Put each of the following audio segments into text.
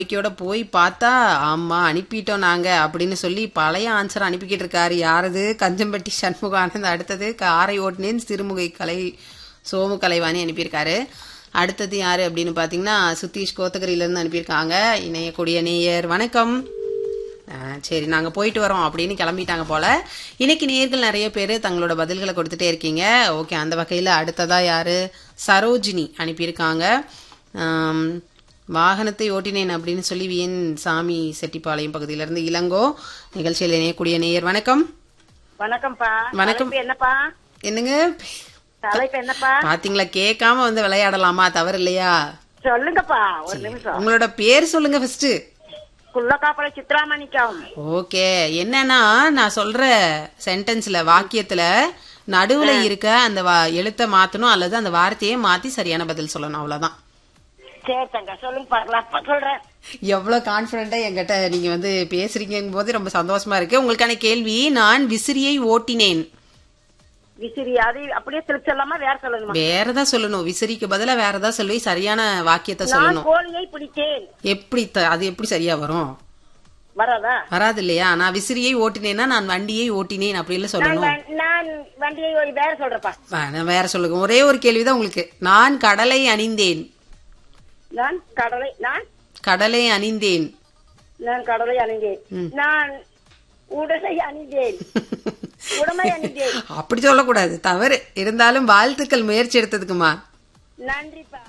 நம்பிக்கையோட போய் பார்த்தா ஆமா அனுப்பிட்டோம் நாங்க அப்படின்னு சொல்லி பழைய ஆன்சர் அனுப்பிக்கிட்டு இருக்காரு யாரது கஞ்சம்பட்டி சண்முகானந்த் அடுத்தது காரை ஓட்டுனேன் சிறுமுகை கலை சோமு கலைவாணி அனுப்பியிருக்காரு அடுத்தது யாரு அப்படின்னு பாத்தீங்கன்னா சுதீஷ் கோத்தகிரில இருந்து அனுப்பியிருக்காங்க இணையக்கூடிய நேயர் வணக்கம் ஆ, சரி நாங்க போயிட்டு வரோம் அப்படின்னு கிளம்பிட்டாங்க போல இன்னைக்கு நேர்கள் நிறைய பேர் தங்களோட பதில்களை கொடுத்துட்டே இருக்கீங்க ஓகே அந்த வகையில அடுத்ததா யாரு சரோஜினி அனுப்பியிருக்காங்க ஆம், வாகனத்தை ஓட்டினேன் அப்படின்னு சொல்லி விஎன் சாமி செட்டிப்பாளையம் பகுதியிலிருந்து இளங்கோ நிகழ்ச்சியில் இணையக்கூடிய நேயர் வணக்கம் வணக்கம்ப்பா வணக்கம். தலைப்பு என்னப்பா என்னங்க தலைப்பு என்னப்பா பாத்தீங்களா கேட்காம வந்து விளையாடலாமா தவறு இல்லையா சொல்லுங்கப்பா ஒரு நிமிஷம் உங்களோட பேர் சொல்லுங்க ஃபர்ஸ்ட் குள்ளக்காப்பள சித்ராமணிக்கம் ஓகே என்னன்னா நான் சொல்ற சென்டென்ஸ்ல வாக்கியத்துல நடுவுல இருக்க அந்த வா- எழுத்தை மாத்தணும் அல்லது அந்த வார்த்தையே மாத்தி சரியான பதில் சொல்லணும் அவ்வளவுதான் சரி தங்க சொல்லுங்க பார்க்கலாம் அப்ப சொல்றேன் எவ்வளவு கான்பிடண்டா என்கிட்ட நீங்க வந்து பேசுறீங்க போது ரொம்ப சந்தோஷமா இருக்கு உங்களுக்கான கேள்வி நான் விசிறியை ஓட்டினேன் விசிறி அது அப்படியே திருப்பி சொல்லாம வேற சொல்லணுமா வேறதா சொல்லணும் விசிறிக்கு பதிலா வேறதா சொல்லி சரியான வாக்கியத்தை நான் சொல்லணும் கோழியை பிடித்தேன் எப்படி த- அது எப்படி சரியா வரும் வராதா வராது இல்லையா நான் விசிறியை ஓட்டினேன்னா நான் வண்டியை ஓட்டினேன் அப்படின்னு நான் சொல்லணும் வ- நான் வண்டியை ஒரு வேற சொல்றப்பா ஆ, நான் வேற சொல்லுங்க ஒரே ஒரு கேள்விதான் உங்களுக்கு நான் கடலை அணிந்தேன் நான் கடலை நான் கடலை அணிந்தேன் நான் கடலை அணிந்தேன் நான் உடலை அணிந்தேன் உடமை அணிந்தேன் அப்படி சொல்லக்கூடாது தவறு இருந்தாலும் வாழ்த்துக்கள் முயற்சி எடுத்ததுக்குமா நன்றிப்பா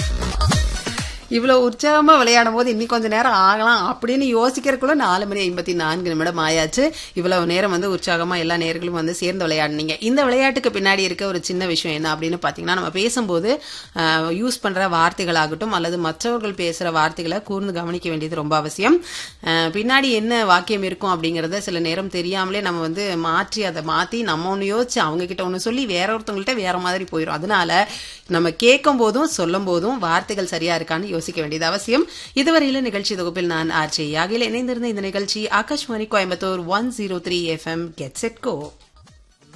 இவ்வளவு உற்சாகமா விளையாடும் போது இன்னும் கொஞ்ச நேரம் ஆகலாம் அப்படின்னு யோசிக்கிறதுக்குள்ள நாலு மணி ஐம்பத்தி நான்கு நிமிடம் ஆயாச்சு இவ்வளவு நேரம் வந்து உற்சாகமா எல்லா நேர்களும் வந்து சேர்ந்து விளையாடுனீங்க இந்த விளையாட்டுக்கு பின்னாடி இருக்க ஒரு சின்ன விஷயம் என்ன அப்படின்னு பாத்தீங்கன்னா நம்ம பேசும்போது யூஸ் பண்ற வார்த்தைகளாகட்டும் அல்லது மற்றவர்கள் பேசுற வார்த்தைகளை கூர்ந்து கவனிக்க வேண்டியது ரொம்ப அவசியம் அஹ், பின்னாடி என்ன வாக்கியம் இருக்கும் அப்படிங்கறத சில நேரம் தெரியாமலே நம்ம வந்து மாற்றி அதை மாத்தி நம்ம ஒண்ணு யோசிச்சு அவங்க கிட்ட ஒண்ணு சொல்லி வேற ஒருத்தவங்கள்ட்ட வேற மாதிரி போயிடும் அதனால நம்ம கேட்கும் போதும் சொல்லும் போதும் வார்த்தைகள் சரியா இருக்கான்னு யோசிக்க வேண்டியது அவசியம் இதுவரையில நிகழ்ச்சி தொகுப்பில் நான் ஆர்ஜே யாகில் இணைந்திருந்த இந்த நிகழ்ச்சி Akashvani Coimbatore one zero three FM get set கோ